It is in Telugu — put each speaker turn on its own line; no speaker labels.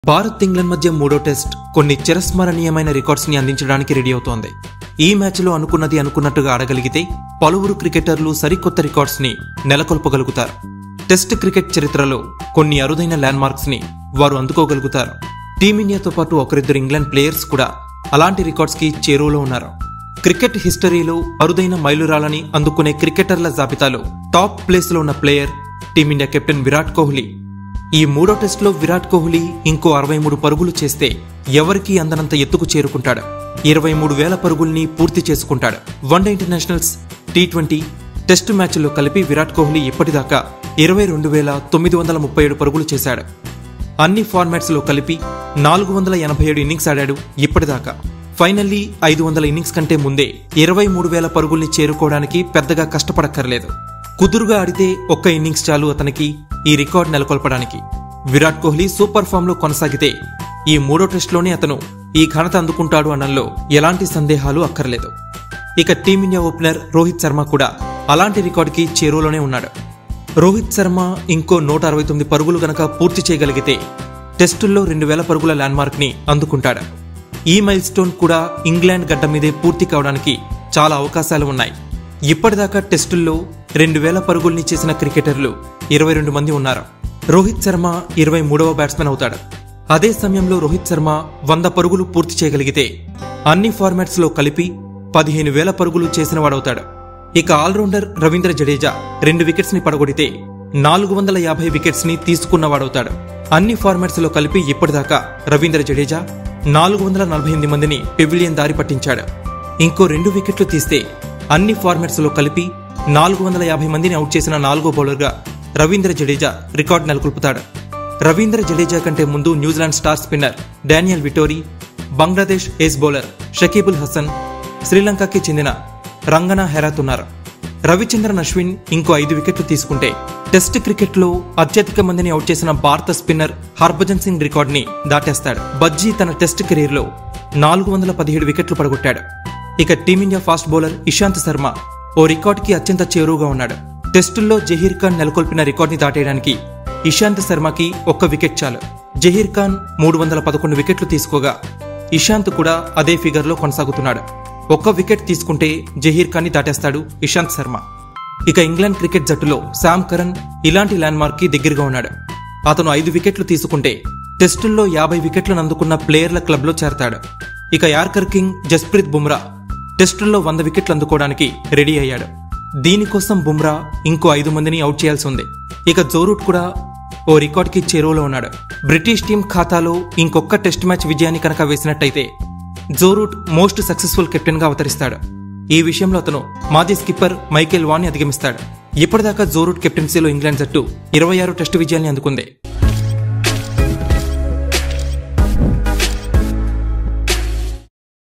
భారత్ ఇంగ్లాండ్ మధ్య మూడో టెస్ట్ కొన్ని చిరస్మరణీయమైన రికార్డ్స్ ని అందించడానికి రెడీ అవుతోంది ఈ మ్యాచ్లో అనుకున్నది అనుకున్నట్టుగా ఆడగలిగితే పలువురు క్రికెటర్లు సరికొత్త రికార్డ్స్ ని నెలకొల్పగలుగుతారు టెస్ట్ క్రికెట్ చరిత్రలో కొన్ని అరుదైన ల్యాండ్ మార్క్స్ ని వారు అందుకోగలుగుతారు టీమిండియాతో పాటు ఒకరిద్దరు ఇంగ్లాండ్ ప్లేయర్స్ కూడా అలాంటి రికార్డ్స్ కి చేరువలో ఉన్నారు క్రికెట్ హిస్టరీలో అరుదైన మైలురాలని అందుకునే క్రికెటర్ల జాబితాలో టాప్ ప్లేస్ లో ఉన్న player Team India captain Virat Kohli ఈ మూడో టెస్టులో విరాట్ కోహ్లీ ఇంకో అరవై మూడు పరుగులు చేస్తే ఎవరికీ అందనంత ఎత్తుకు చేరుకుంటాడు ఇరవై మూడు వేల పరుగుల్ని పూర్తి చేసుకుంటాడు one day internationals T twenty test మ్యాచ్ల్లో కలిపి విరాట్ కోహ్లీ ఇప్పటిదాకా ఇరవై రెండు వేల తొమ్మిది వందల ముప్పై ఏడు పరుగులు చేశాడు అన్ని ఫార్మాట్స్ లో కలిపి నాలుగు వందల ఎనభై ఏడు ఇన్నింగ్స్ ఆడాడు ఇప్పటిదాకా ఫైనల్లీ ఐదు వందల ఇన్నింగ్స్ కంటే ముందే ఇరవై మూడు వేల పరుగుల్ని చేరుకోవడానికి పెద్దగా కష్టపడక్కర్లేదు కుదురుగా ఆడితే ఒక్క ఇన్నింగ్స్ చాలు అతనికి ఈ రికార్డ్ నెలకొల్పడానికి విరాట్ కోహ్లీ సూపర్ ఫామ్ లో కొనసాగితే ఈ మూడో టెస్ట్లోనే అతను ఈ ఘనత అందుకుంటాడు అనడంలో ఎలాంటి సందేహాలు అక్కర్లేదు ఇక టీమిండియా ఓపెనర్ రోహిత్ శర్మ కూడా అలాంటి రికార్డుకి చేరువలోనే ఉన్నాడు రోహిత్ శర్మ ఇంకో నూట అరవై తొమ్మిది పరుగులు గనక పూర్తి చేయగలిగితే టెస్టుల్లో రెండు వేల పరుగుల ల్యాండ్ మార్క్ ని అందుకుంటాడు ఈ మైల్ స్టోన్ కూడా ఇంగ్లాండ్ గడ్డ మీదే పూర్తి కావడానికి చాలా అవకాశాలు ఉన్నాయి ఇప్పటిదాకా టెస్టుల్లో రెండు వేల పరుగుల్ని చేసిన క్రికెటర్లు ఇరవై రెండు మంది ఉన్నారు రోహిత్ శర్మ ఇరవై మూడవ బ్యాట్స్మెన్ అవుతాడు అదే సమయంలో రోహిత్ శర్మ వంద పరుగులు పూర్తి చేయగలిగితే అన్ని ఫార్మాట్స్ లో కలిపి పదిహేను వేల పరుగులు చేసిన వాడవుతాడు ఇక ఆల్రౌండర్ రవీంద్ర జడేజా రెండు వికెట్స్ ని పడగొడితే నాలుగు వందల యాభై వికెట్స్ ని తీసుకున్నవాడవుతాడు అన్ని ఫార్మాట్స్ లో కలిపి ఇప్పటిదాకా రవీంద్ర జడేజా నాలుగు వందల నలభై ఎనిమిది మందిని పెవిలియన్ దారి పట్టించాడు ఇంకో రెండు వికెట్లు తీస్తే అన్ని ఫార్మాట్స్ లో కలిపి నాలుగు వందల యాభై మందిని అవుట్ చేసిన నాలుగో బౌలర్గా రవీంద్ర జడేజా రికార్డు నెలకొల్పుతాడు రవీంద్ర జడేజా కంటే ముందు New Zealand star spinner Daniel Vettori Bangladesh ace bowler Shakib al Hasan శ్రీలంకకి చెందిన రంగనా హెరాత్ ఉన్నారు రవిచంద్రన్ అశ్విన్ ఇంకో ఐదు వికెట్లు తీసుకుంటే టెస్ట్ క్రికెట్లో అత్యధిక మందిని అవుట్ చేసిన భారత స్పిన్నర్ హర్భజన్ సింగ్ రికార్డుని దాటేస్తాడు బజ్జీ తన టెస్ట్ కెరీర్లో నాలుగు వందల పదిహేడు వికెట్లు పడగొట్టాడు ఇక Team India fast bowler Ishant Sharma ఓ రికార్డుకి అత్యంత చేరువుగా ఉన్నాడు టెస్టుల్లో జహీర్ ఖాన్ నెలకొల్పిన రికార్డుని దాటేయడానికి ఇషాంత్ శర్మకి ఒక్క వికెట్ చాలు జహీర్ ఖాన్ మూడు వందల పదకొండు వికెట్లు తీసుకోగా ఇషాంత్ కూడా అదే ఫిగర్లో కొనసాగుతున్నాడు ఒక్క వికెట్ తీసుకుంటే జహీర్ ఖాన్ ని దాటేస్తాడు ఇషాంత్ శర్మ ఇక ఇంగ్లాండ్ క్రికెట్ జట్టులో శామ్ కరణ్ ఇలాంటి ల్యాండ్ మార్క్ కి దగ్గరగా ఉన్నాడు అతను ఐదు వికెట్లు తీసుకుంటే టెస్టుల్లో యాభై వికెట్లను అందుకున్న ప్లేయర్ల క్లబ్లో చేరతాడు ఇక యార్కర్ కింగ్ జస్ప్రీత్ బుమ్రా టెస్టుల్లో వంద వికెట్లు అందుకోవడానికి రెడీ అయ్యాడు దీనికోసం బుమ్రా ఇంకో ఐదు మందిని అవుట్ చేయాల్సి ఉంది ఇక జోరూట్ కూడా ఓ రికార్డ్కి చేరువలో ఉన్నాడు బ్రిటిష్ టీం ఖాతాలో ఇంకొక టెస్ట్ మ్యాచ్ విజయాన్ని కనుక వేసినట్టయితే జోరూట్ మోస్ట్ సక్సెస్ఫుల్ కెప్టెన్ గా అవతరిస్తాడు ఈ విషయంలో అతను మాజీ స్కిప్పర్ మైకేల్ వాన్ ని అధిగమిస్తాడు ఇప్పటిదాకా జోరూట్ కెప్టెన్సీలో ఇంగ్లాండ్ జట్టు ఇరవై ఆరు టెస్టు విజయాల్ని అందుకుంది